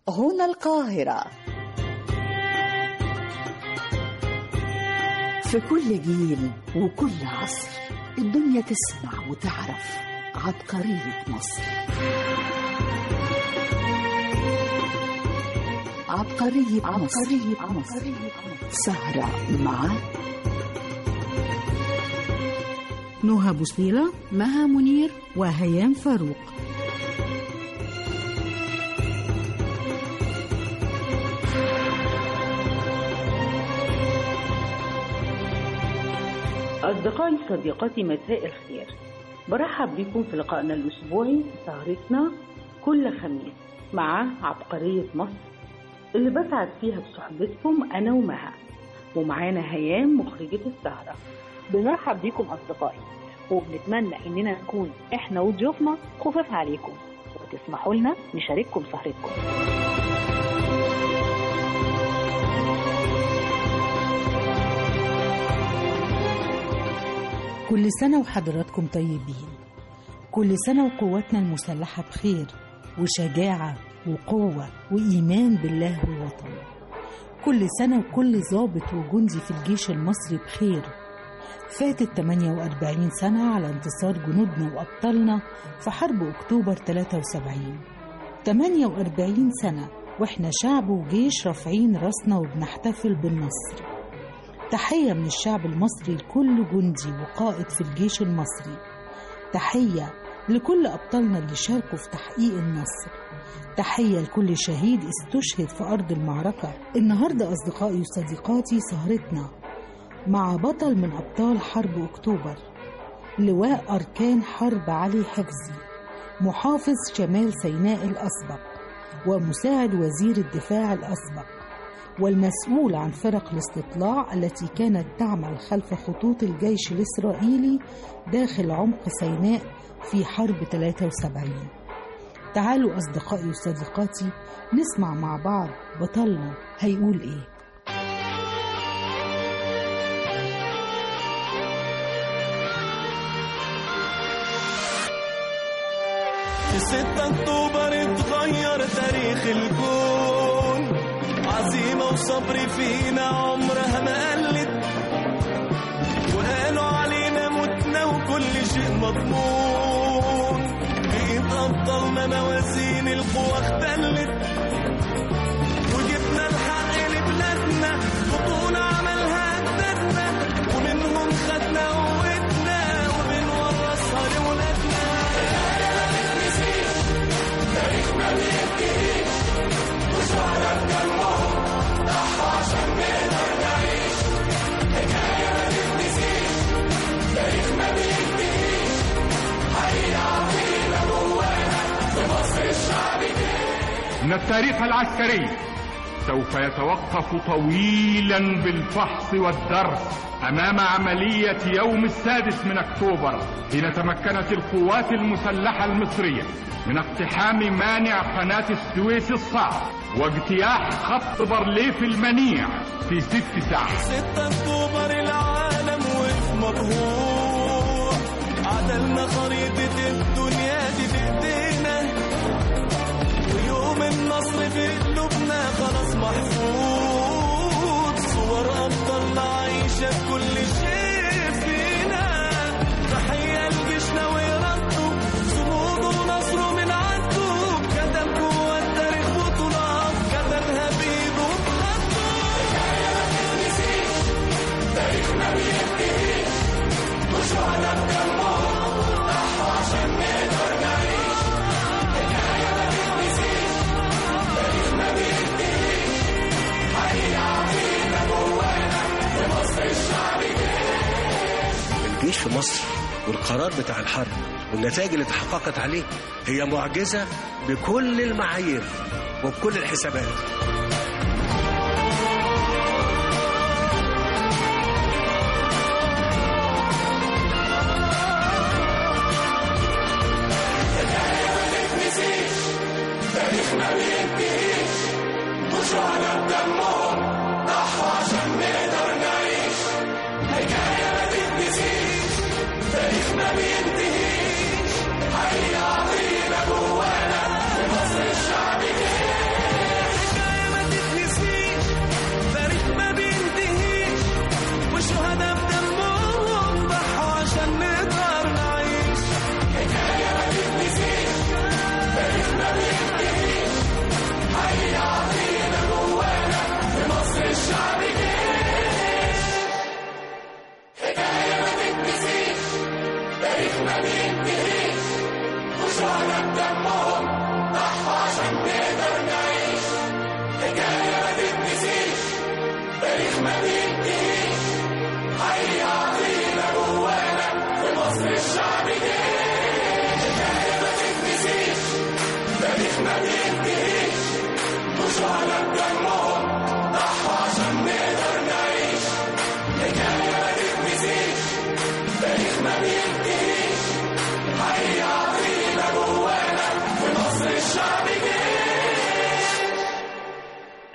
هنا القاهرة في كل جيل وكل عصر الدنيا تسمع وتعرف عبقرية مصر عبقرية عبقرية مصر سهرة مع نهى بوصيلة مها منير وهيام فاروق أصدقائي صديقاتي مساء الخير برحب بكم في لقائنا الأسبوعي سهرتنا كل خميس مع عبقرية مصر اللي بسعد فيها بصحبتكم أنا ومها ومعانا هيام مخرجة السهرة بنرحب بيكم أصدقائي وبنتمنى إننا نكون إحنا وضيوفنا خفاف عليكم وتسمحوا لنا نشارككم سهرتكم كل سنة وحضراتكم طيبين كل سنة وقواتنا المسلحة بخير وشجاعة وقوة وإيمان بالله والوطن كل سنة وكل ضابط وجندي في الجيش المصري بخير فاتت 48 سنة على انتصار جنودنا وأبطالنا في حرب أكتوبر 73 48 سنة وإحنا شعب وجيش رافعين راسنا وبنحتفل بالنصر تحية من الشعب المصري لكل جندي وقائد في الجيش المصري تحية لكل أبطالنا اللي شاركوا في تحقيق النصر تحية لكل شهيد استشهد في أرض المعركة النهاردة أصدقائي وصديقاتي سهرتنا مع بطل من أبطال حرب أكتوبر لواء أركان حرب علي حفظي محافظ شمال سيناء الأسبق ومساعد وزير الدفاع الأسبق والمسؤول عن فرق الاستطلاع التي كانت تعمل خلف خطوط الجيش الإسرائيلي داخل عمق سيناء في حرب 73 تعالوا أصدقائي وصديقاتي نسمع مع بعض بطلنا هيقول إيه في 6 اكتوبر اتغير تاريخ الكون عزيمة وصبر فينا عمرها ما قلت وقالوا علينا متنا وكل شيء مضمون بقيت أبطالنا موازين القوى اختلت وجبنا الحق لبلادنا بطولة عملها أجدادنا ومنهم خدنا قوتنا وبنورثها لولادنا إن التاريخ العسكري سوف يتوقف طويلا بالفحص والدرس أمام عملية يوم السادس من أكتوبر حين تمكنت القوات المسلحة المصرية من اقتحام مانع قناة السويس الصعب واجتياح خط بارليف المنيع في ست ساعات 6 اكتوبر العالم وقف مبهور عدلنا خريطة الدنيا دي بايدينا ويوم النصر في قلوبنا خلاص محفوظ صور أبطالنا عايشة في كل شيء فينا تحية لجيشنا وإرادته صموده ونصره من عنده كتب جوه التاريخ بطولات كتبها بإيده بخطه الجيش في مصر والقرار بتاع الحرب والنتائج اللي تحققت عليه هي معجزة بكل المعايير وبكل الحسابات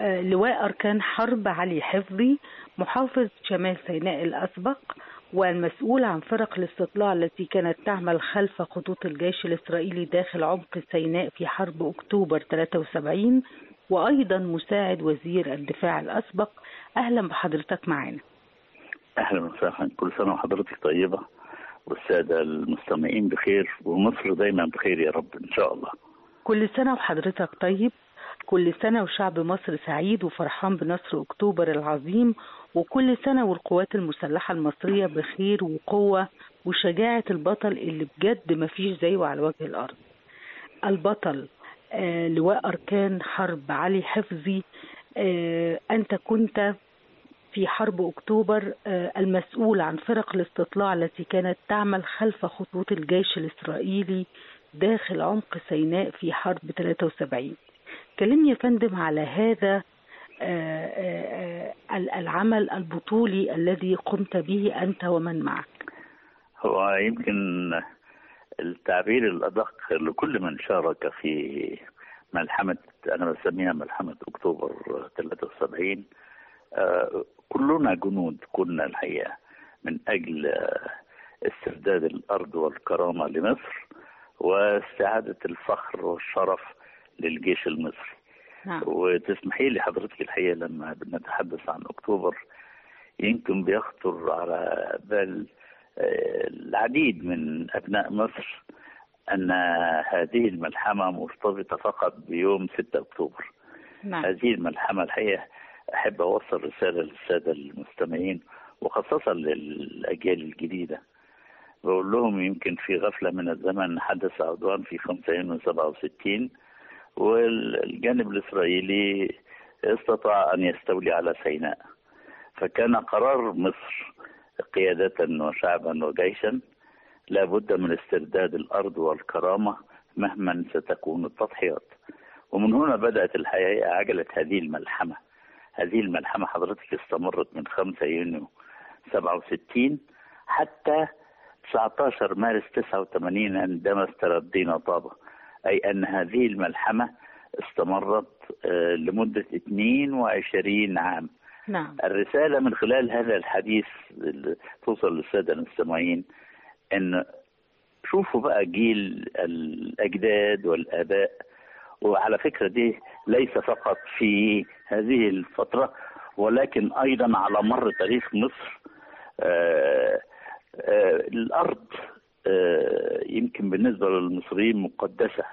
آه، لواء أركان حرب علي حفظي محافظ شمال سيناء الأسبق والمسؤول عن فرق الاستطلاع التي كانت تعمل خلف خطوط الجيش الإسرائيلي داخل عمق سيناء في حرب أكتوبر 73 وأيضا مساعد وزير الدفاع الأسبق أهلا بحضرتك معنا اهلا وسهلا كل سنه وحضرتك طيبه والساده المستمعين بخير ومصر دايما بخير يا رب ان شاء الله كل سنة وحضرتك طيب كل سنة وشعب مصر سعيد وفرحان بنصر أكتوبر العظيم وكل سنة والقوات المسلحة المصرية بخير وقوة وشجاعة البطل اللي بجد مفيش زيه على وجه الأرض البطل آه لواء أركان حرب علي حفظي آه أنت كنت في حرب أكتوبر آه المسؤول عن فرق الاستطلاع التي كانت تعمل خلف خطوط الجيش الإسرائيلي داخل عمق سيناء في حرب 73 كلمني يا فندم على هذا آه، آه، آه، العمل البطولي الذي قمت به أنت ومن معك هو يمكن التعبير الادق لكل من شارك في ملحمه انا بسميها ملحمه اكتوبر 73 آه، كلنا جنود كنا الحقيقه من اجل آه، استرداد الارض والكرامه لمصر واستعاده الفخر والشرف للجيش المصري نعم وتسمحي لي حضرتك الحقيقه لما بنتحدث عن اكتوبر يمكن بيخطر على بال آه، العديد من ابناء مصر ان هذه الملحمه مرتبطه فقط بيوم 6 اكتوبر نعم هذه الملحمه الحقيقه احب اوصل رساله للساده المستمعين وخاصه للاجيال الجديده بقول لهم يمكن في غفله من الزمن حدث عدوان في 5 يونيو 67 والجانب الاسرائيلي استطاع ان يستولي على سيناء فكان قرار مصر قيادة وشعبا وجيشا لا بد من استرداد الأرض والكرامة مهما ستكون التضحيات ومن هنا بدأت الحقيقة عجلة هذه الملحمة هذه الملحمة حضرتك استمرت من 5 يونيو 67 حتى 19 مارس 89 عندما استردينا طابة أي أن هذه الملحمة استمرت آه، لمدة 22 عام نعم الرسالة من خلال هذا الحديث اللي توصل للسادة المستمعين ان شوفوا بقى جيل الأجداد والآباء وعلى فكرة دي ليس فقط في هذه الفترة ولكن أيضا على مر تاريخ مصر آه، آه، الأرض آه، يمكن بالنسبة للمصريين مقدسة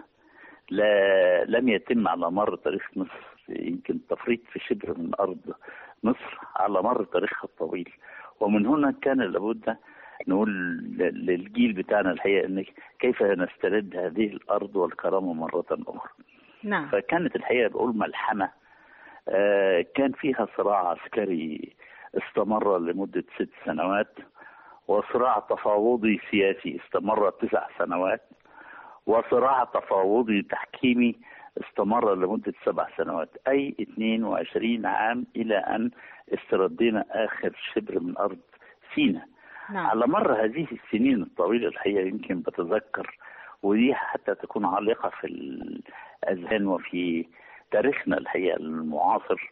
لا لم يتم على مر تاريخ مصر يمكن تفريط في شبر من أرض مصر على مر تاريخها الطويل ومن هنا كان لابد نقول ل- للجيل بتاعنا الحقيقة إن كيف نسترد هذه الأرض والكرامة مرة أخرى نعم فكانت الحقيقة بقول ملحمة آه، كان فيها صراع عسكري استمر لمدة ست سنوات وصراع تفاوضي سياسي استمر تسع سنوات وصراع تفاوضي تحكيمي استمر لمدة سبع سنوات أي 22 عام إلى أن استردينا آخر شبر من أرض سيناء نعم على مر هذه السنين الطويلة الحقيقة يمكن بتذكر ودي حتى تكون عالقة في الأذهان وفي تاريخنا الحقيقة المعاصر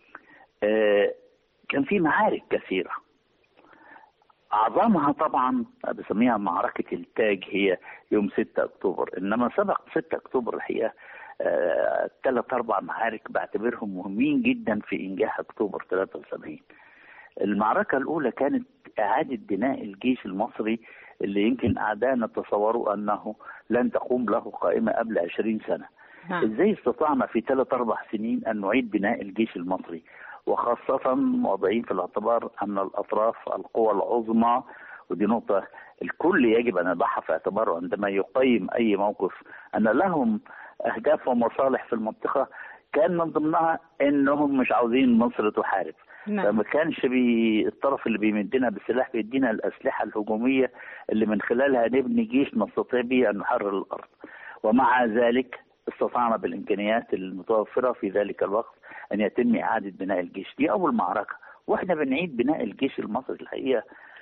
آه، كان في معارك كثيرة أعظمها طبعا بسميها معركة التاج هي يوم 6 أكتوبر إنما سبق 6 أكتوبر الحقيقة آه، ثلاث أربع معارك بعتبرهم مهمين جدا في إنجاح أكتوبر 73 المعركة الأولى كانت إعادة بناء الجيش المصري اللي يمكن أعدائنا تصوروا أنه لن تقوم له قائمة قبل 20 سنة نعم ازاي استطعنا في ثلاث اربع سنين ان نعيد بناء الجيش المصري وخاصة واضعين في الاعتبار ان الاطراف القوى العظمى ودي نقطة الكل يجب ان يضعها في اعتباره عندما يقيم اي موقف ان لهم اهداف ومصالح في المنطقة كان من ضمنها انهم مش عاوزين مصر تحارب نعم فما كانش بي الطرف اللي بيمدنا بالسلاح بيدينا الاسلحه الهجوميه اللي من خلالها نبني جيش نستطيع به ان نحرر الارض ومع ذلك استطعنا بالامكانيات المتوفره في ذلك الوقت ان يتم اعاده بناء الجيش دي اول معركه واحنا بنعيد بناء الجيش المصري الحقيقه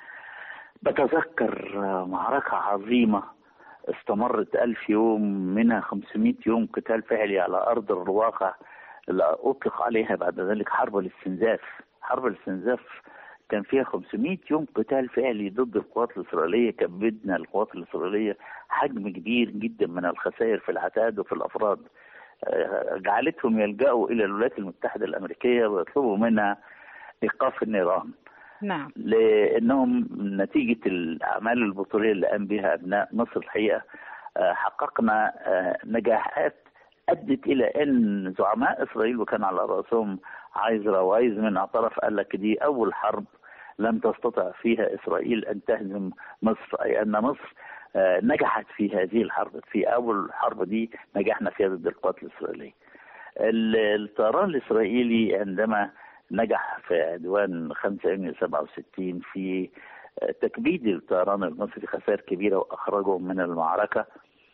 بتذكر معركه عظيمه استمرت ألف يوم منها 500 يوم قتال فعلي على أرض الواقع اللي أطلق عليها بعد ذلك حرب الاستنزاف حرب الاستنزاف كان فيها 500 يوم قتال فعلي ضد القوات الإسرائيلية كبدنا القوات الإسرائيلية حجم كبير جدا من الخسائر في العتاد وفي الأفراد آه، جعلتهم يلجأوا إلى الولايات المتحدة الأمريكية ويطلبوا منها إيقاف النيران نعم لانهم نتيجه الاعمال البطوليه اللي قام بها ابناء مصر الحقيقه آه، حققنا آه، نجاحات ادت الى ان زعماء اسرائيل وكان على راسهم عايزرا وايزمن اعترف قال لك دي اول حرب لم تستطع فيها اسرائيل ان تهزم مصر اي ان مصر آه، نجحت في هذه الحرب في اول حرب دي نجحنا فيها ضد القوات الاسرائيليه. ال- الطيران الاسرائيلي عندما نجح في عدوان 5 يونيو 67 في آه، تكبيد الطيران المصري خسائر كبيره واخرجهم من المعركه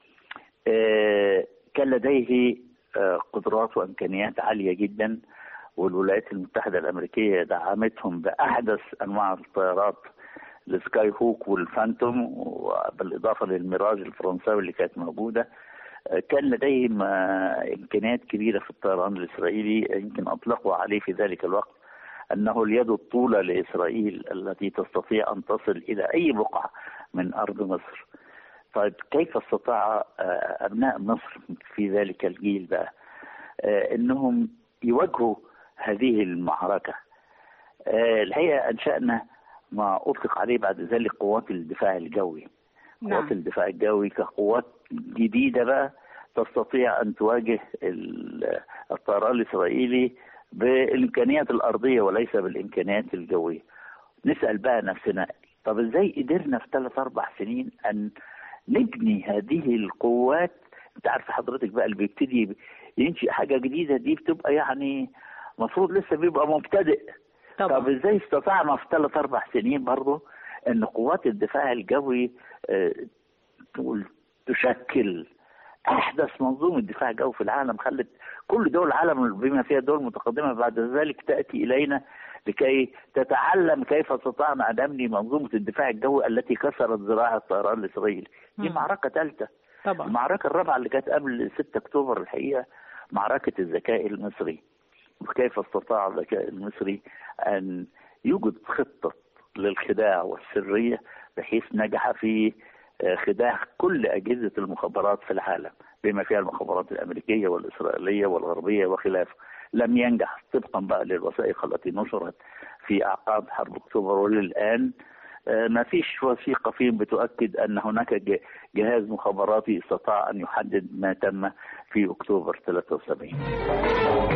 آه، كان لديه آه، قدرات وامكانيات عاليه جدا والولايات المتحده الامريكيه دعمتهم باحدث انواع الطيارات السكاي هوك والفانتوم وبالاضافه للميراج الفرنساوي اللي كانت موجوده آه، كان لديهم آه، امكانيات كبيره في الطيران الاسرائيلي يمكن اطلقوا عليه في ذلك الوقت انه اليد الطولى لاسرائيل التي تستطيع ان تصل الى اي بقعه من ارض مصر. طيب كيف استطاع آه، ابناء مصر في ذلك الجيل بقى آه، انهم يواجهوا هذه المعركه؟ آه، الحقيقه انشانا ما اطلق عليه بعد ذلك قوات الدفاع الجوي. نعم. قوات الدفاع الجوي كقوات جديده بقى تستطيع ان تواجه ال- الطيران الاسرائيلي بالامكانيات الارضيه وليس بالامكانيات الجويه. نسال بقى نفسنا طب ازاي قدرنا في ثلاث اربع سنين ان نبني هذه القوات انت عارف حضرتك بقى اللي بيبتدي ينشئ حاجه جديده دي بتبقى يعني المفروض لسه بيبقى مبتدئ طب طبعا ازاي استطعنا في ثلاث اربع سنين برضه ان قوات الدفاع الجوي آه، تقول تشكل احدث منظومه دفاع جوي في العالم خلت كل دول العالم بما فيها دول متقدمه بعد ذلك تاتي الينا لكي تتعلم كيف استطعنا ان نبني منظومه الدفاع الجوي التي كسرت ذراع الطيران الاسرائيلي دي مم. معركه ثالثه طبعا المعركة الرابعة اللي كانت قبل 6 أكتوبر الحقيقة معركة الذكاء المصري وكيف استطاع الذكاء المصري أن يوجد خطة للخداع والسرية بحيث نجح في آه، خداع كل أجهزة المخابرات في العالم بما فيها المخابرات الأمريكية والإسرائيلية والغربية وخلافه لم ينجح طبقا بقى للوثائق التي نشرت في أعقاب حرب أكتوبر وللآن آه، ما فيش وثيقة فيهم بتؤكد أن هناك ج- جهاز مخابراتي استطاع أن يحدد ما تم في أكتوبر 73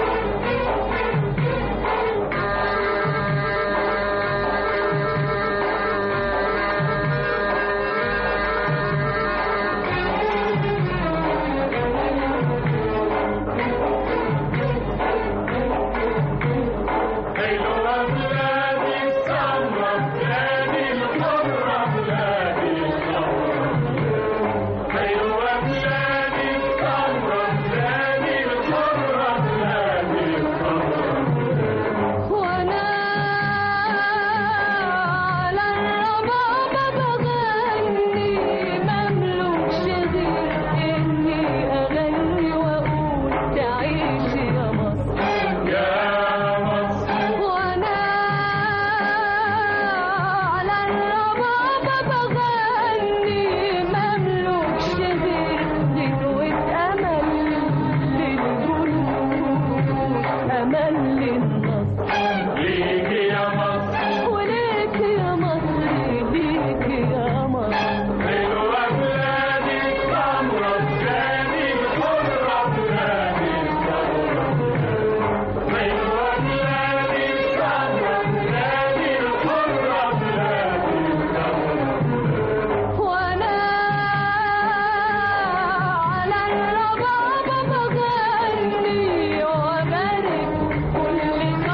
وانا على الربابة بغني مملوكش غير اني اغني واقول تعيش يا مصر وانا على الربابة بغني مملوكش غير غنوة امل للجنود امل للنصر ليكي يا مصر وليك يا مصر ليك يا مصر حلوة بلادي السمرة بلادي الحرة بلادي الثورة حلوة بلادي السمرة بلادي الحرة بلادي الثورة وانا على الربابة بغني وبارك كل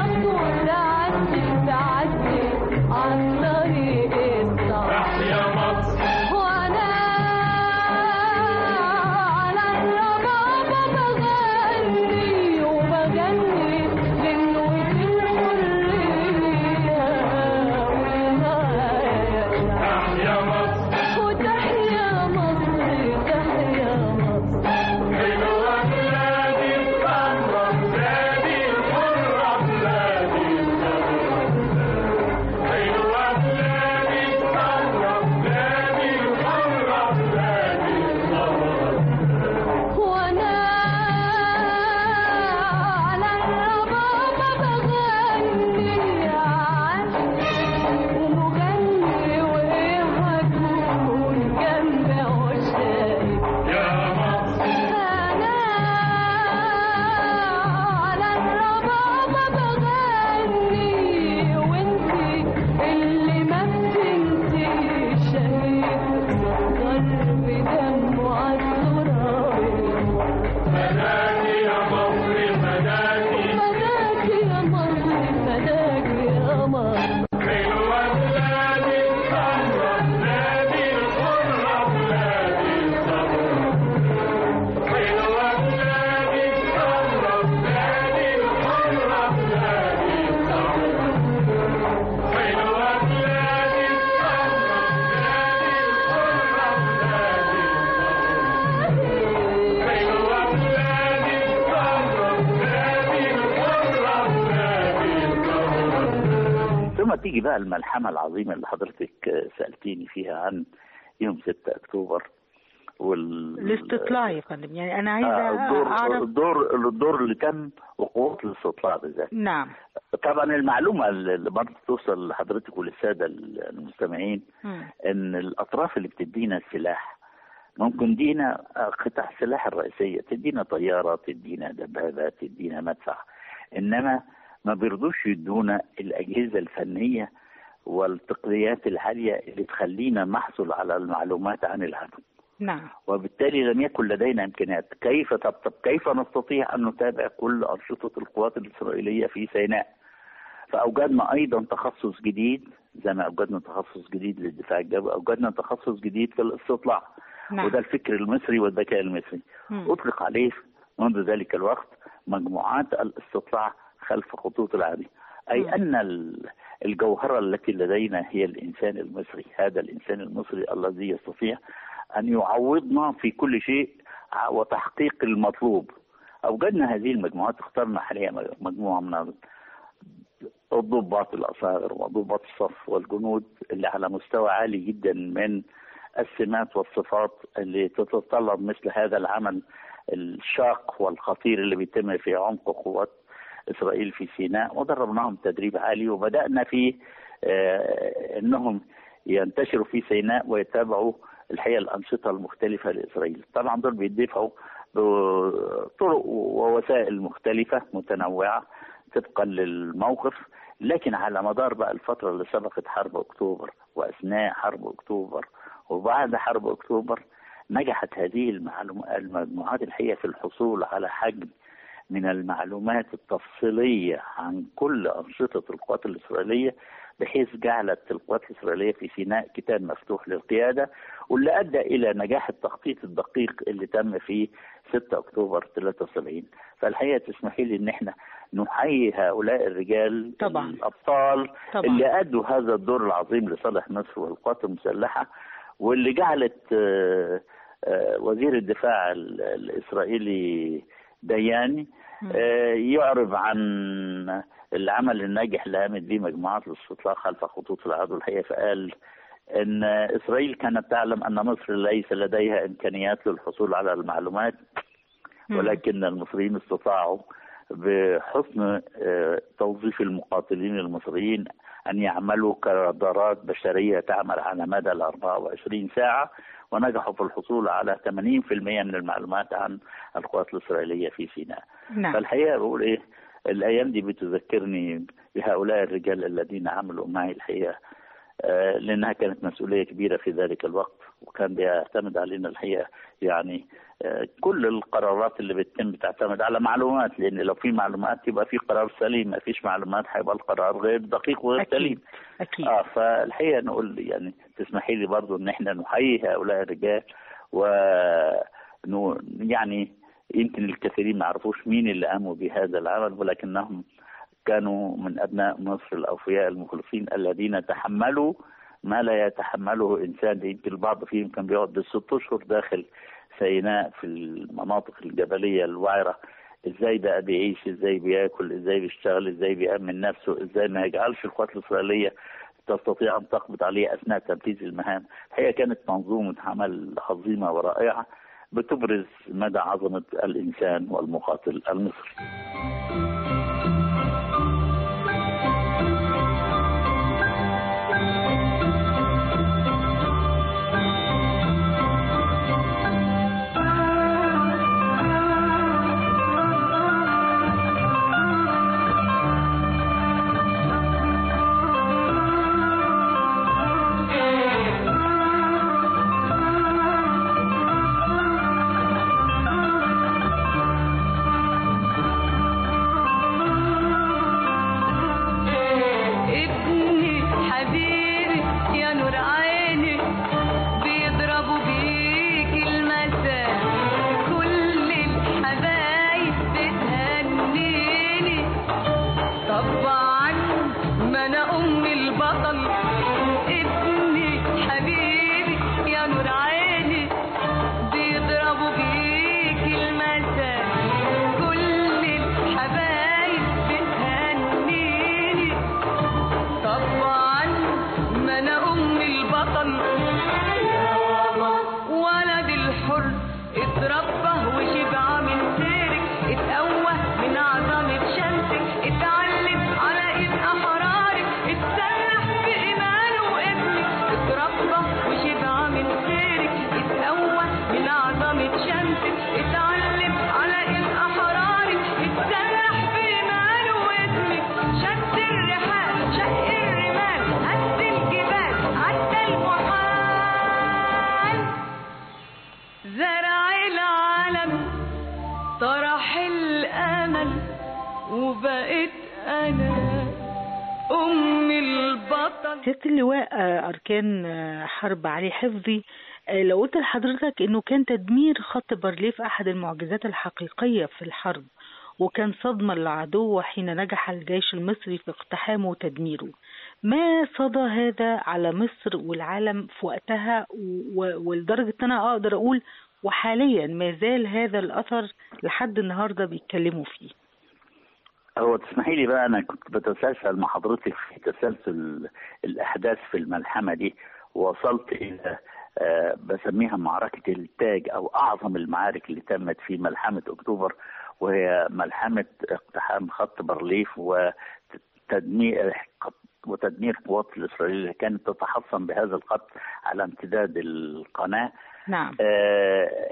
ثم تيجي بقى الملحمة العظيمة اللي حضرتك آه، سألتيني فيها عن يوم 6 أكتوبر وال الاستطلاع يا فندم يعني انا عايزه آه، الدور اعرف الدور الدور اللي تم وقوات الاستطلاع بالذات نعم طبعا المعلومة اللي برضه توصل لحضرتك وللسادة المستمعين مم. ان الاطراف اللي بتدينا السلاح ممكن دينا قطع السلاح الرئيسية تدينا طيارة تدينا دبابات تدينا مدفع انما ما بيرضوش يدونا الاجهزة الفنية والتقنيات العالية اللي تخلينا نحصل على المعلومات عن العدو نعم وبالتالي لم يكن لدينا امكانيات كيف طب, طب كيف نستطيع ان نتابع كل انشطه القوات الاسرائيليه في سيناء فاوجدنا ايضا تخصص جديد زي ما اوجدنا تخصص جديد للدفاع الجوي اوجدنا تخصص جديد في الاستطلاع نعم وده الفكر المصري والذكاء المصري مم. اطلق عليه منذ ذلك الوقت مجموعات الاستطلاع خلف خطوط العدو اي مم. ان ال- الجوهره التي لدينا هي الانسان المصري هذا الانسان المصري الذي يستطيع ان يعوضنا في كل شيء ع- وتحقيق المطلوب اوجدنا هذه المجموعات اخترنا حاليا مجموعه من الضباط الاصاغر وضباط الصف والجنود اللي على مستوى عالي جدا من السمات والصفات اللي تتطلب مثل هذا العمل الشاق والخطير اللي بيتم في عمق قوات اسرائيل في سيناء ودربناهم تدريب عالي وبدانا في آه، انهم ينتشروا في سيناء ويتابعوا الحقيقه الانشطه المختلفه لاسرائيل طبعا دول بيدفعوا بطرق ووسائل مختلفه متنوعه طبقا للموقف لكن على مدار بقى الفتره اللي سبقت حرب اكتوبر واثناء حرب اكتوبر وبعد حرب اكتوبر نجحت هذه المعلوم- المجموعات الحقيقه في الحصول على حجم من المعلومات التفصيليه عن كل انشطه القوات الاسرائيليه بحيث جعلت القوات الاسرائيليه في سيناء كتاب مفتوح للقياده واللي ادى الى نجاح التخطيط الدقيق اللي تم في 6 اكتوبر 73 فالحقيقه تسمحي لي ان احنا نحيي هؤلاء الرجال طبعا. الابطال طبعا. اللي ادوا هذا الدور العظيم لصالح مصر والقوات المسلحه واللي جعلت آه، آه، وزير الدفاع ال- الاسرائيلي دياني مم. آه، يعرب عن العمل الناجح اللي قامت به مجموعات الاستطلاع خلف خطوط العدو الحقيقه فقال ان اسرائيل كانت تعلم ان مصر ليس لديها امكانيات للحصول على المعلومات مم. ولكن المصريين استطاعوا بحسن آه، توظيف المقاتلين المصريين أن يعملوا كرادارات بشرية تعمل على مدى ال 24 ساعة ونجحوا في الحصول على 80% من المعلومات عن القوات الإسرائيلية في سيناء نعم فالحقيقة بقول إيه الأيام دي بتذكرني بهؤلاء الرجال الذين عملوا معي الحقيقة آه، لأنها كانت مسؤولية كبيرة في ذلك الوقت وكان بيعتمد علينا الحقيقة يعني آه، كل القرارات اللي بتتم بتعتمد على معلومات لأن لو في معلومات يبقى في قرار سليم ما فيش معلومات هيبقى القرار غير دقيق وغير سليم أكيد أكيد اه فالحقيقه نقول يعني تسمحي لي برضو ان احنا نحيي هؤلاء الرجال و نو- يعني يمكن الكثيرين ما يعرفوش مين اللي قاموا بهذا العمل ولكنهم كانوا من ابناء مصر الاوفياء المخلصين الذين تحملوا ما لا يتحمله انسان يمكن البعض فيهم كان بيقعد بالست اشهر داخل سيناء في المناطق الجبليه الوعره ازاي بقى بيعيش ازاي بياكل ازاي بيشتغل ازاي بيأمن نفسه ازاي ما يجعلش القوات الاسرائيليه تستطيع ان تقبض عليه اثناء تنفيذ المهام هي كانت منظومه عمل عظيمه ورائعه بتبرز مدى عظمه الانسان والمقاتل المصري Thank وبقيت أنا أم البطل سيادة اللواء آه، أركان آه، حرب علي حفظي آه، لو قلت لحضرتك إنه كان تدمير خط بارليف أحد المعجزات الحقيقية في الحرب وكان صدمة للعدو حين نجح الجيش المصري في اقتحامه وتدميره ما صدى هذا على مصر والعالم في وقتها و- ولدرجة إن أنا أقدر أقول وحاليا ما زال هذا الأثر لحد النهاردة بيتكلموا فيه هو تسمحي لي بقى انا كنت بتسلسل مع حضرتك في تسلسل الاحداث في الملحمه دي ووصلت الى آه، بسميها معركه التاج او اعظم المعارك اللي تمت في ملحمه اكتوبر وهي ملحمه اقتحام خط بارليف وتدمير وتدمير قوات الاسرائيليه اللي كانت تتحصن بهذا الخط على امتداد القناه نعم آه،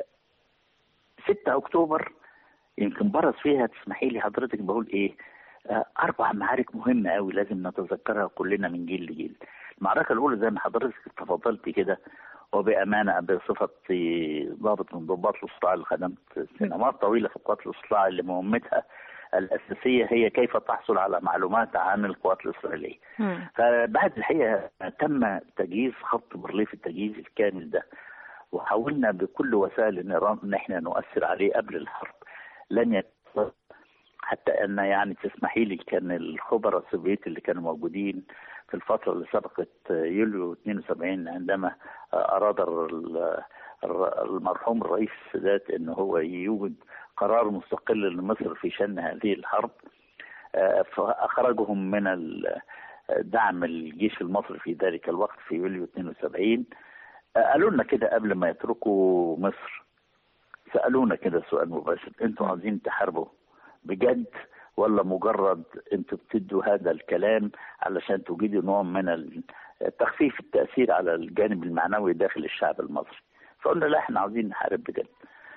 6 اكتوبر يمكن برز فيها تسمحي لي حضرتك بقول ايه آه، اربع معارك مهمه قوي لازم نتذكرها كلنا من جيل لجيل المعركه الاولى زي ما حضرتك تفضلتي كده وبامانه بصفتي ضابط من ضباط الاستطلاع اللي خدمت سنوات طويله في قوات الاستطلاع اللي مهمتها الاساسيه هي كيف تحصل على معلومات عن القوات الاسرائيليه مم. فبعد الحقيقه تم تجهيز خط بارليف التجهيز الكامل ده وحاولنا بكل وسائل النظام ان احنا نؤثر عليه قبل الحرب لن يتطور حتى ان يعني تسمحي لي كان الخبراء السوفيت اللي كانوا موجودين في الفتره اللي سبقت يوليو 72 عندما اراد ال- الر- المرحوم الرئيس السادات ان هو يوجد قرار مستقل لمصر في شان هذه الحرب آه، فاخرجهم من ال- دعم الجيش المصري في ذلك الوقت في يوليو 72 آه، قالوا لنا كده قبل ما يتركوا مصر سالونا كده سؤال مباشر انتوا عايزين تحاربوا بجد ولا مجرد انتوا بتدوا هذا الكلام علشان توجدوا نوع من ال- تخفيف التاثير على الجانب المعنوي داخل الشعب المصري فقلنا لا احنا عاوزين نحارب بجد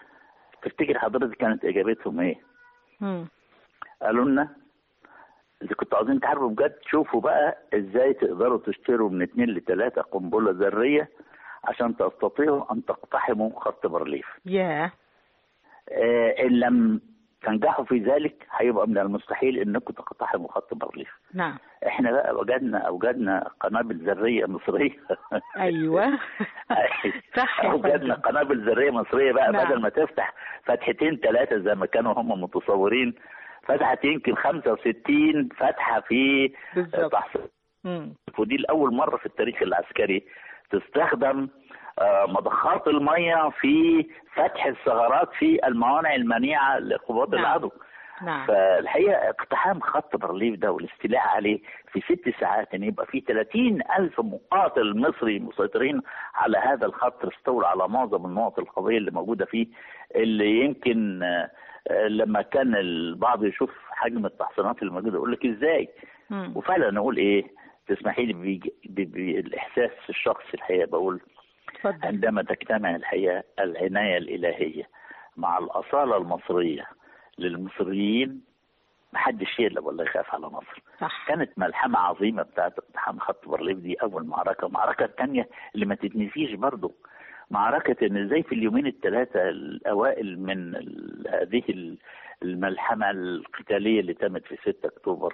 تفتكر حضرتك كانت اجابتهم ايه مم. قالوا لنا اذا كنتوا عاوزين تحاربوا بجد شوفوا بقى ازاي تقدروا تشتروا من اتنين لتلاتة قنبله ذريه عشان تستطيعوا ان تقتحموا خط بارليف ياه آه، ان لم تنجحوا في ذلك هيبقى من المستحيل انكم تقتحموا خط بارليف نعم احنا بقى وجدنا اوجدنا قنابل ذريه مصريه ايوه صح يا اوجدنا فندم. قنابل ذريه مصريه بقى نعم. بدل ما تفتح فتحتين ثلاثه زي ما كانوا هم متصورين فتحت يمكن 65 فتحه في بالظبط. تحصيل مم. ودي لاول مره في التاريخ العسكري تستخدم آه، مضخات الميه في فتح الثغرات في الموانع المنيعه لقوات نعم. العدو نعم فالحقيقه اقتحام خط بارليف ده والاستيلاء عليه في ست ساعات ان يبقى في 30 الف مقاتل مصري مسيطرين على هذا الخط استولى على معظم النقط القويه اللي موجوده فيه اللي يمكن آه، آه، لما كان البعض يشوف حجم التحصينات اللي موجوده يقول لك ازاي مم. وفعلا نقول ايه تسمحي لي بيج- ب- بالاحساس الشخصي الحقيقه بقول اتفضل عندما تجتمع الحقيقه العنايه الالهيه مع الاصاله المصريه للمصريين محدش يقلق ولا يخاف على مصر صح كانت ملحمة عظيمة بتاعت اقتحام خط بارليف دي أول معركة المعركة الثانية اللي ما تتنسيش برضو معركة إن إزاي في اليومين الثلاثة الأوائل من ال- هذه ال- الملحمة القتالية اللي تمت في 6 أكتوبر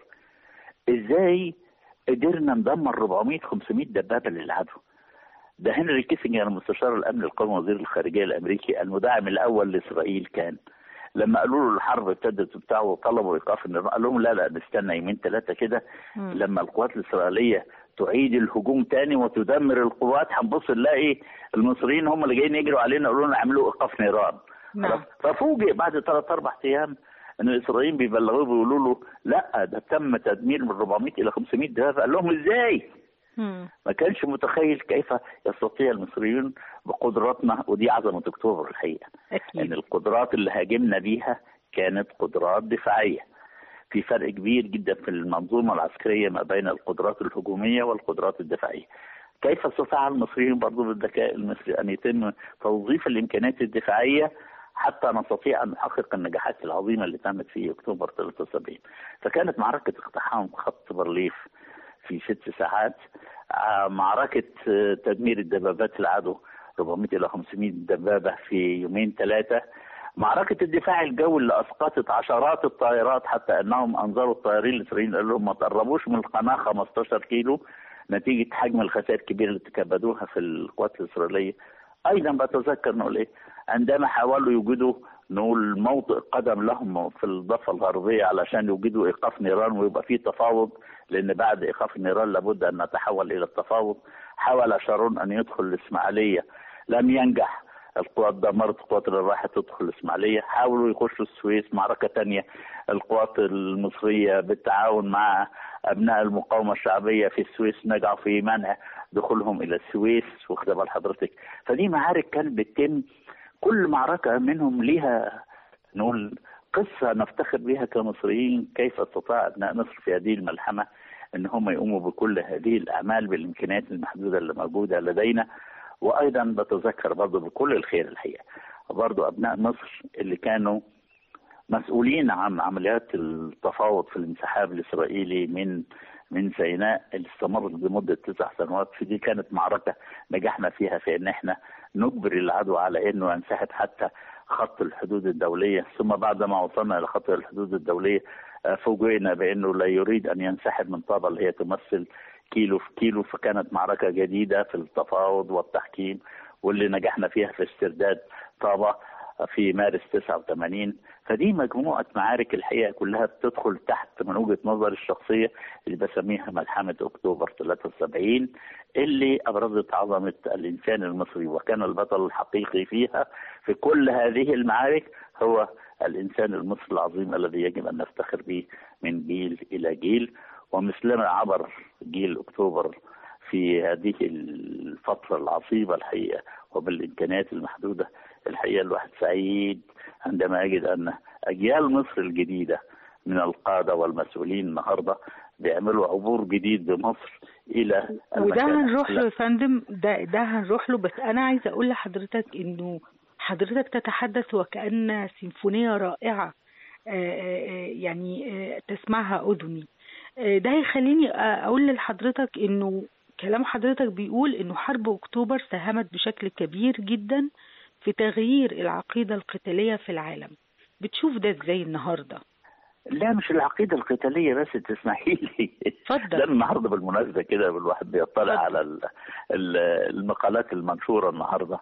إزاي قدرنا ندمر 400 500 دبابة للعدو ده هنري كيسنجر مستشار الامن القومي وزير الخارجيه الامريكي المدعم الاول لاسرائيل كان لما قالوا له الحرب ابتدت وبتاع وطلبوا ايقاف النظام قال لهم لا لا نستنى يومين ثلاثه كده مم. لما القوات الاسرائيليه تعيد الهجوم تاني وتدمر القوات هنبص نلاقي المصريين هم اللي جايين يجروا علينا يقولوا لنا اعملوا ايقاف نيران نعم. خلاص؟ ففوجئ بعد ثلاث اربع ايام ان الاسرائيليين بيبلغوه بيقولوا له لا ده تم تدمير من 400 الى 500 دبابه قال لهم ازاي؟ مم. ما كانش متخيل كيف يستطيع المصريون بقدراتنا ودي عظمه اكتوبر الحقيقه ان اكيد القدرات اللي هاجمنا بيها كانت قدرات دفاعيه في فرق كبير جدا في المنظومه العسكريه ما بين القدرات الهجوميه والقدرات الدفاعيه كيف استطاع المصريين برضو بالذكاء المصري ان يتم توظيف الامكانيات الدفاعيه حتى نستطيع ان نحقق النجاحات العظيمه اللي تمت في اكتوبر 73 فكانت معركه اقتحام خط بارليف في ست ساعات آه، معركه آه، تدمير الدبابات العدو 400 الى 500 دبابه في يومين ثلاثه معركة الدفاع الجوي اللي أسقطت عشرات الطائرات حتى أنهم أنظروا الطيارين الإسرائيليين قالوا لهم ما تقربوش من القناة 15 كيلو نتيجة حجم الخسائر الكبيرة اللي تكبدوها في القوات الإسرائيلية أيضا بتذكر نقول إيه عندما حاولوا يوجدوا نقول موطئ قدم لهم في الضفة الغربية علشان يوجدوا إيقاف نيران ويبقى في تفاوض لأن بعد إيقاف النيران لابد أن نتحول إلى التفاوض حاول شارون أن يدخل الإسماعيلية لم ينجح القوات دمرت القوات اللي راحت تدخل الإسماعيلية حاولوا يخشوا السويس معركة تانية القوات المصرية بالتعاون مع أبناء المقاومة الشعبية في السويس نجحوا في منع دخولهم إلى السويس واخد بال حضرتك فدي معارك كانت بتتم كل معركة منهم ليها نقول قصة نفتخر بها كمصريين كيف استطاع أبناء مصر في هذه الملحمة أن هم يقوموا بكل هذه الأعمال بالإمكانيات المحدودة اللي موجودة لدينا وأيضا بتذكر برضه بكل الخير الحقيقة برضه أبناء مصر اللي كانوا مسؤولين عن عمليات التفاوض في الانسحاب الإسرائيلي من من سيناء اللي استمرت لمدة تسع سنوات في دي كانت معركة نجحنا فيها في ان احنا نجبر العدو على انه ينسحب حتى خط الحدود الدولية ثم بعد ما وصلنا الى خط الحدود الدولية آه، فوجئنا بانه لا يريد ان ينسحب من طابة اللي هي تمثل كيلو في كيلو فكانت معركة جديدة في التفاوض والتحكيم واللي نجحنا فيها في استرداد طابة في مارس 89 فدي مجموعة معارك الحقيقة كلها بتدخل تحت من وجهة نظري الشخصية اللي بسميها ملحمة أكتوبر 73 اللي أبرزت عظمة الإنسان المصري وكان البطل الحقيقي فيها في كل هذه المعارك هو الإنسان المصري العظيم الذي يجب أن نفتخر به من جيل إلى جيل ومثلما عبر جيل أكتوبر في هذه الفترة العصيبة الحقيقة وبالإمكانيات المحدودة الحقيقة الواحد سعيد عندما يجد أن أجيال مصر الجديدة من القادة والمسؤولين النهاردة بيعملوا عبور جديد بمصر إلى وده المكان هنروح له الأحلى. يا فندم ده ده هنروح له بس انا عايزه اقول لحضرتك انه حضرتك تتحدث وكأن سيمفونية رائعة آه، آه، يعني آه، تسمعها أذني آه، ده هيخليني آه، أقول لحضرتك إنه كلام حضرتك بيقول إنه حرب أكتوبر ساهمت بشكل كبير جدا في تغيير العقيدة القتالية في العالم بتشوف ده ازاي النهارده لا مش العقيدة القتالية بس تسمحي لي اتفضل. ده النهارده بالمناسبة كده الواحد بيطلع على ال- ال- المقالات المنشورة النهارده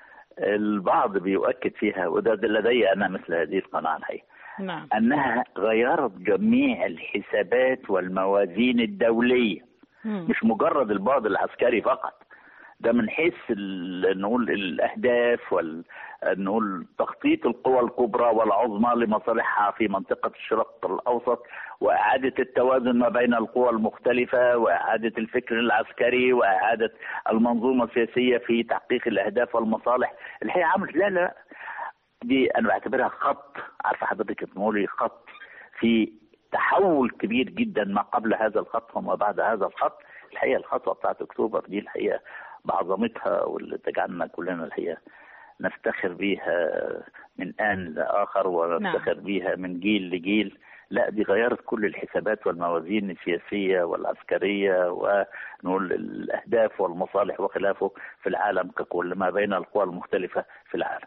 البعض بيؤكد فيها وده لدي أنا مثل هذه القناعة الحقيقة نعم أنها غيرت جميع الحسابات والموازين الدولية مم. مش مجرد البعد العسكري فقط ده من حيث ال- نقول الاهداف وال نقول تخطيط القوى الكبرى والعظمى لمصالحها في منطقه الشرق الاوسط واعاده التوازن ما بين القوى المختلفه واعاده الفكر العسكري واعاده المنظومه السياسيه في تحقيق الاهداف والمصالح الحقيقه عملت لا لا دي انا بعتبرها خط عارفه حضرتك تقولي خط في تحول كبير جدا ما قبل هذا الخط وما بعد هذا الخط الحقيقه الخطوه بتاعت اكتوبر دي الحقيقه بعظمتها واللي تجعلنا كلنا الحقيقه نفتخر بيها من ان لاخر ونفتخر بيها من جيل لجيل لا دي غيرت كل الحسابات والموازين السياسيه والعسكريه ونقول الاهداف والمصالح وخلافه في العالم ككل ما بين القوى المختلفه في العالم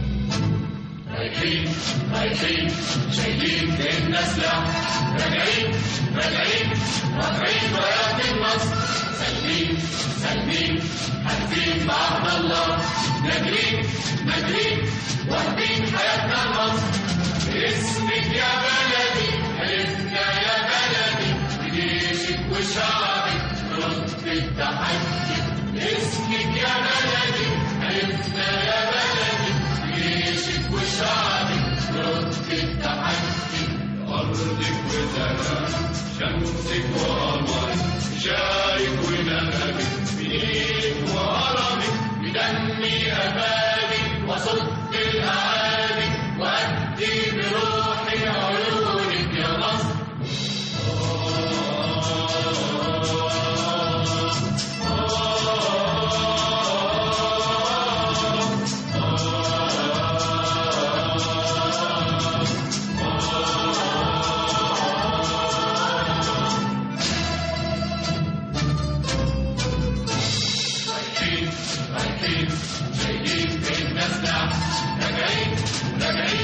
رايحين رايحين شايلين بينا سلاح راجعين راجعين رافعين رايات النصر سالمين سالمين حالفين بعهد الله ناجرين ناجرين واخدين حياتنا لمصر باسمك يا بلدي حلفنا يا بلدي بجيشك وشعبك رد التحدي باسمك يا بلدي حلفنا يا بلدي جيشك وشعبك رد التحدي أرضك وسلام شمسك وقمرك شايك ونغمك بإيدك وهرمك بدمي أمالك وصد الأعالي وأدي بروحي عيونك يا مصر رايحين رايحين جايين بينا سلاح راجعين راجعين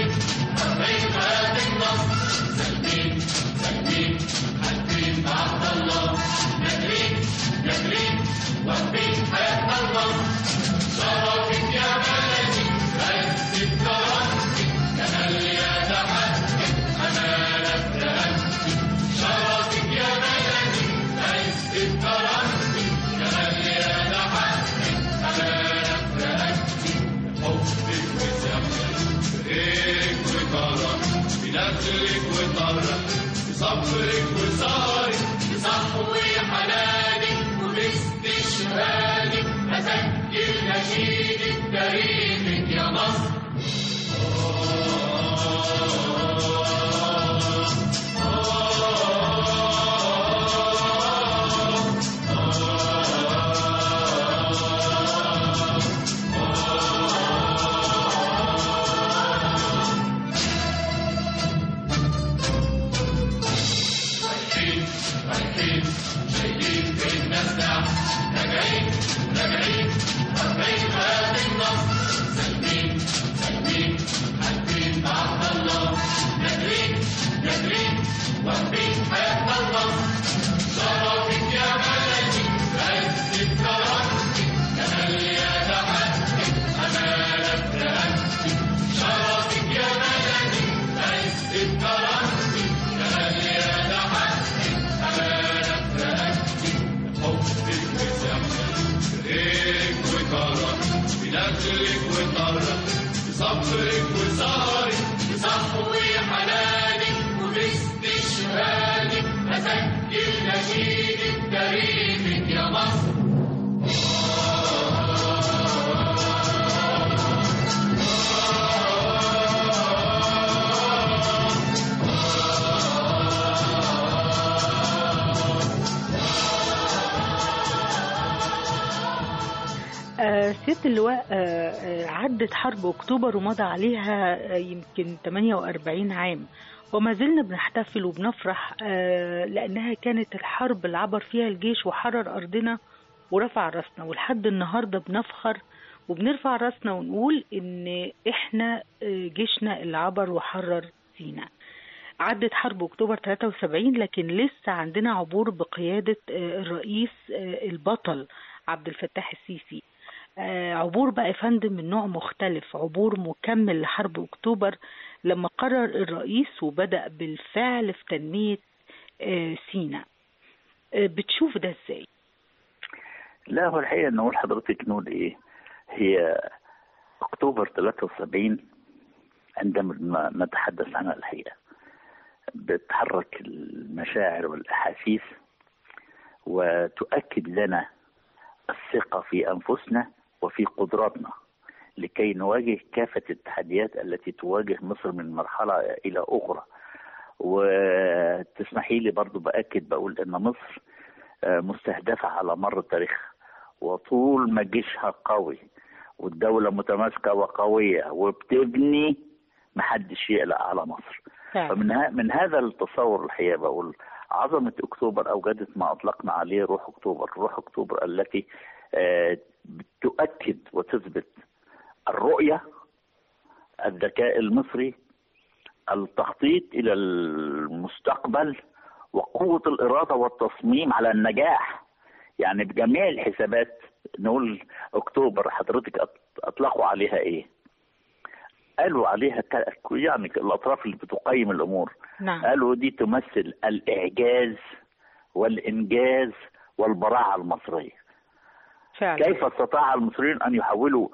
بصبرك وسهرك بصحوي حنانك وباستشهادك أسجل نشيدك تاريخك يا مصر رايحين رايحين شايلين في الناس راجعين راجعين راجعين هذه النصر سالمين سالمين حالفين بعهد الله نادرين نادرين واقفين حياة الله شرفك يا بلدي عزة كرامتك جمال يا تحدي أمانة رقبتي شرفك يا بلدي عزة كرامتك جمال يا تحدي أمانة رقبتي حبك وسحرك غيرك وكرمك بنجلك وطرك بصبرك وسهرك بصحوي حنانك وباستشهادك أسجل نشيدك تاريخك يا مصر آه، سيادة اللواء آه، آه، عدت حرب أكتوبر ومضى عليها آه، يمكن 48 عام وما زلنا بنحتفل وبنفرح آه، لأنها كانت الحرب اللي عبر فيها الجيش وحرر أرضنا ورفع راسنا ولحد النهاردة بنفخر وبنرفع راسنا ونقول إن إحنا آه، جيشنا اللي عبر وحرر سيناء عدت حرب أكتوبر 73 لكن لسه عندنا عبور بقيادة آه، الرئيس آه، البطل عبد الفتاح السيسي آه، عبور بقى يا فندم من نوع مختلف عبور مكمل لحرب أكتوبر لما قرر الرئيس وبدأ بالفعل في تنمية آه، سيناء آه، بتشوف ده ازاي؟ لا هو الحقيقة نقول حضرتك نقول إيه هي أكتوبر 73 عندما نتحدث عنها الحقيقة بتحرك المشاعر والأحاسيس وتؤكد لنا الثقة في أنفسنا وفي قدراتنا لكي نواجه كافة التحديات التي تواجه مصر من مرحلة إلى أخرى وتسمحي لي برضو بأكد بقول أن مصر آه، مستهدفة على مر التاريخ وطول ما جيشها قوي والدولة متماسكة وقوية وبتبني محدش يقلق على مصر فعلا. فمن ها من هذا التصور الحقيقة بقول عظمة أكتوبر أوجدت ما أطلقنا عليه روح أكتوبر روح أكتوبر التي آه، تؤكد وتثبت الرؤية الذكاء المصري التخطيط إلى المستقبل وقوة الإرادة والتصميم على النجاح يعني بجميع الحسابات نقول أكتوبر حضرتك أط- أطلقوا عليها إيه قالوا عليها ك- يعني الأطراف اللي بتقيم الأمور نعم قالوا دي تمثل الإعجاز والإنجاز والبراعة المصرية فعلا كيف استطاع المصريين أن يحولوا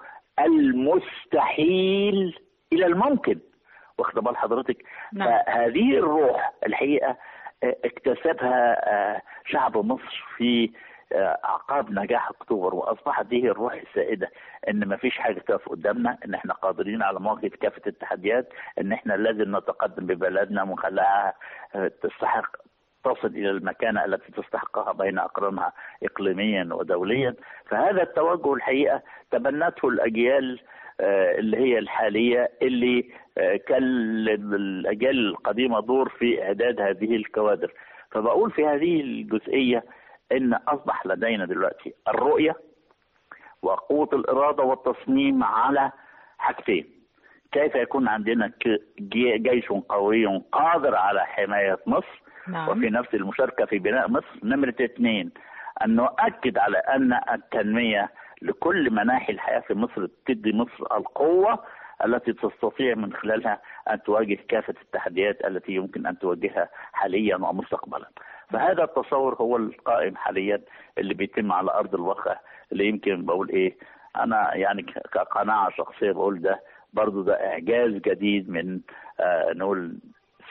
المستحيل إلى الممكن واخد بال حضرتك نعم. فهذه الروح الحقيقة آه، اكتسبها آه، شعب مصر في آه، أعقاب نجاح أكتوبر وأصبحت هذه الروح السائدة إن ما فيش حاجة تقف قدامنا إن إحنا قادرين على مواجهة كافة التحديات إن إحنا لازم نتقدم ببلدنا ونخليها آه، تستحق تصل إلى المكانة التي تستحقها بين أقرانها إقليميا ودوليا فهذا التوجه الحقيقة تبنته الأجيال آه، اللي هي الحالية اللي آه، كان الأجيال القديمة دور في إعداد هذه الكوادر فبقول في هذه الجزئية إن أصبح لدينا دلوقتي الرؤية وقوة الإرادة والتصميم على حاجتين كيف يكون عندنا ك- جي- جيش قوي قادر على حماية مصر نعم وفي نفس المشاركة في بناء مصر نمرة اثنين أن نؤكد على أن التنمية لكل مناحي الحياة في مصر تدي مصر القوة التي تستطيع من خلالها أن تواجه كافة التحديات التي يمكن أن تواجهها حاليا ومستقبلا فهذا التصور هو القائم حاليا اللي بيتم على أرض الواقع اللي يمكن بقول إيه أنا يعني ك- كقناعة شخصية بقول ده برضو ده إعجاز جديد من آه نقول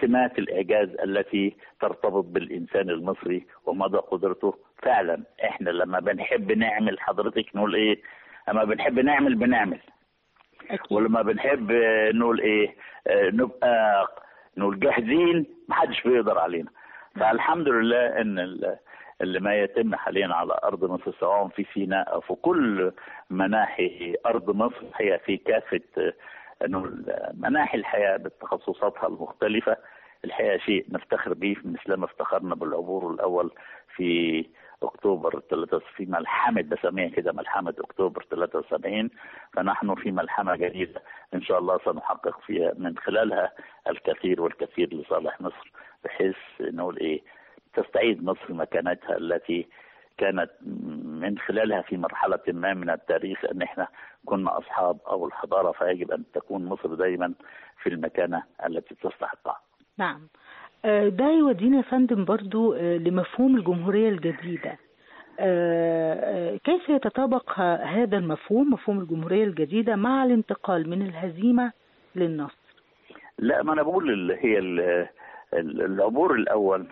سمات الإعجاز التي ترتبط بالإنسان المصري ومدى قدرته فعلا إحنا لما بنحب نعمل حضرتك نقول إيه لما بنحب نعمل بنعمل أكيد ولما بنحب آه، نقول إيه آه، نبقى نقول جاهزين محدش بيقدر علينا فالحمد لله إن ال- اللي ما يتم حاليا على أرض مصر سواء في سيناء أو في كل مناحي أرض مصر هي في كافة آه، نقول آه، مناحي الحياة بتخصصاتها المختلفة الحقيقة شيء نفتخر به مثلما افتخرنا بالعبور الأول في أكتوبر 3 في ملحمة بسميها كده ملحمة أكتوبر 73 فنحن في ملحمة جديدة إن شاء الله سنحقق فيها من خلالها الكثير والكثير لصالح مصر بحيث نقول إيه تستعيد مصر مكانتها التي كانت من خلالها في مرحلة ما من التاريخ أن احنا كنا أصحاب أو الحضارة فيجب أن تكون مصر دائما في المكانة التي تستحقها نعم آه، ده يودينا يا فندم برضو آه، لمفهوم الجمهورية الجديدة آه، آه، كيف يتطابق ه- هذا المفهوم مفهوم الجمهورية الجديدة مع الانتقال من الهزيمة للنصر لا ما أنا بقول اللي هي ال- ال- العبور الأول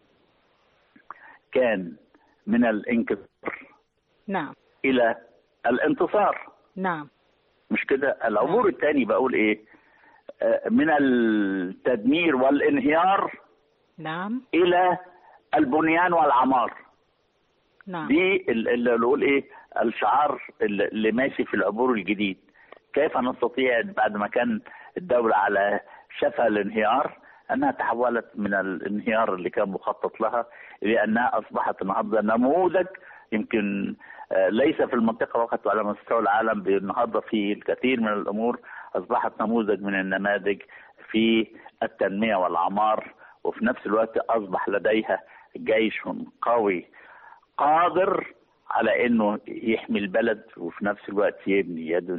كان من الانكسار نعم إلى الانتصار نعم مش كده العبور الثاني بقول إيه آه، من التدمير والانهيار نعم إلى البنيان والعمار نعم دي ال- اللي نقول ايه الشعار اللي اللي ماشي في العبور الجديد كيف نستطيع بعد ما كان الدولة على شفا الانهيار انها تحولت من الانهيار اللي كان مخطط لها الى انها اصبحت النهارده نموذج يمكن آه، ليس في المنطقه فقط وعلى مستوى العالم بالنهارده في الكثير من الامور اصبحت نموذج من النماذج في التنميه والعمار وفي نفس الوقت اصبح لديها جيش قوي قادر على انه يحمي البلد وفي نفس الوقت يبني يد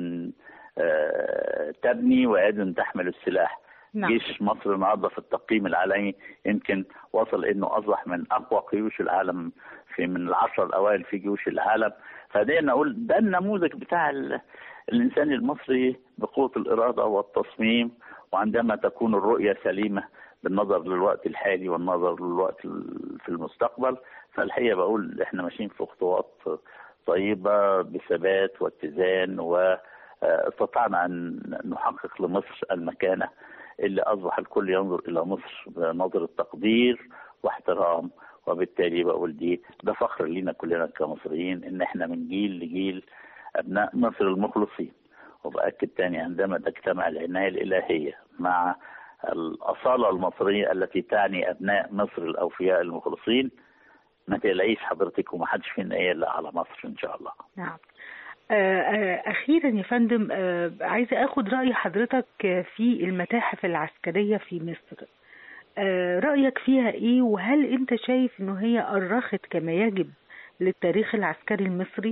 آه، تبني ويد تحمل السلاح نعم. جيش مصر النهارده في التقييم العالمي يمكن وصل انه اصبح من اقوى جيوش العالم في من العشر الاوائل في جيوش العالم فده نقول ده النموذج بتاع ال- الانسان المصري بقوه الاراده والتصميم وعندما تكون الرؤيه سليمه بالنظر للوقت الحالي والنظر للوقت ال- في المستقبل فالحقيقه بقول احنا ماشيين في خطوات طيبه بثبات واتزان واستطعنا ان نحقق لمصر المكانه اللي اصبح الكل ينظر الى مصر بنظره تقدير واحترام وبالتالي بقول دي ده فخر لينا كلنا كمصريين ان احنا من جيل لجيل ابناء مصر المخلصين وبأكد تاني عندما تجتمع العناية الإلهية مع الأصالة المصرية التي تعني أبناء مصر الأوفياء المخلصين ما تقلقيش حضرتك ومحدش فينا يقلق على مصر إن شاء الله نعم آه، آه، أخيرا يا فندم آه، عايزة أخد رأي حضرتك آه، في المتاحف العسكرية في مصر آه، رأيك فيها إيه وهل أنت شايف إنه هي أرخت كما يجب للتاريخ العسكري المصري؟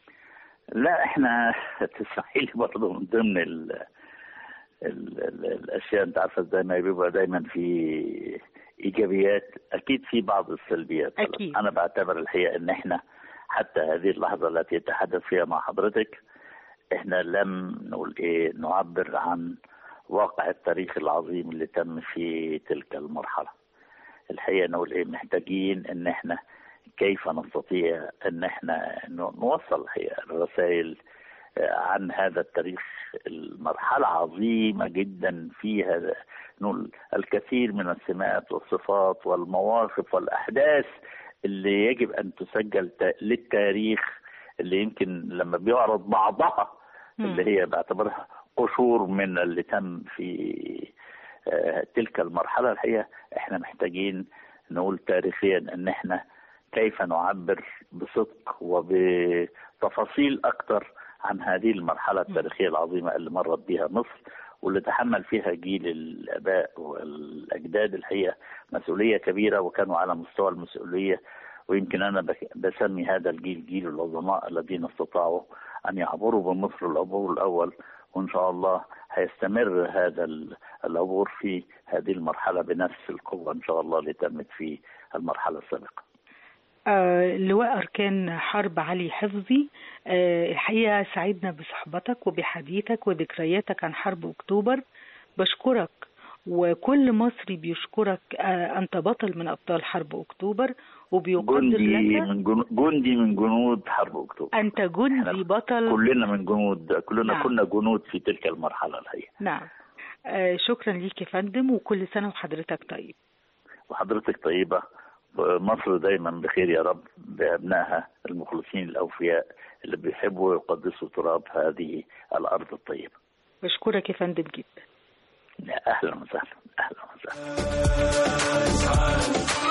لا احنا تسمحي لي برضه من ضمن ال ال ال الاشياء انت عارفه ازاي ما بيبقى دايما في ايجابيات اكيد في بعض السلبيات أكيد. انا بعتبر الحقيقه ان احنا حتى هذه اللحظه التي يتحدث فيها مع حضرتك احنا لم نقول ايه نعبر عن واقع التاريخ العظيم اللي تم في تلك المرحله الحقيقه نقول ايه محتاجين ان احنا كيف نستطيع ان احنا نوصل الحقيقه الرسائل عن هذا التاريخ المرحلة عظيمة جدا فيها نقول الكثير من السمات والصفات والمواقف والأحداث اللي يجب أن تسجل ت- للتاريخ اللي يمكن لما بيعرض بعضها اللي هي بعتبرها قشور من اللي تم في آه، تلك المرحلة الحقيقة احنا محتاجين نقول تاريخيا ان احنا كيف نعبر بصدق وبتفاصيل اكثر عن هذه المرحلة التاريخية العظيمة اللي مرت بها مصر واللي تحمل فيها جيل الآباء والأجداد الحقيقة مسؤولية كبيرة وكانوا على مستوى المسؤولية ويمكن أنا بك- بسمي هذا الجيل جيل العظماء الذين استطاعوا أن يعبروا بمصر العبور الأول وإن شاء الله هيستمر هذا ال- العبور في هذه المرحلة بنفس القوة إن شاء الله اللي تمت في المرحلة السابقة آه، لواء أركان حرب علي حفظي آه، الحقيقة سعدنا بصحبتك وبحديثك وذكرياتك عن حرب أكتوبر بشكرك وكل مصري بيشكرك آه، أنت بطل من أبطال حرب أكتوبر وبيقدر جندي لك من جنود جندي من جنود حرب اكتوبر أنت جندي بطل كلنا من جنود كلنا نعم. كنا جنود في تلك المرحله الحقيقه نعم آه، شكرا ليك يا فندم وكل سنة وحضرتك طيب وحضرتك طيبه مصر دايما بخير يا رب بابنائها المخلصين الاوفياء اللي بيحبوا ويقدسوا تراب هذه الارض الطيبه بشكرك يا فندم جدا اهلا وسهلا اهلا وسهلا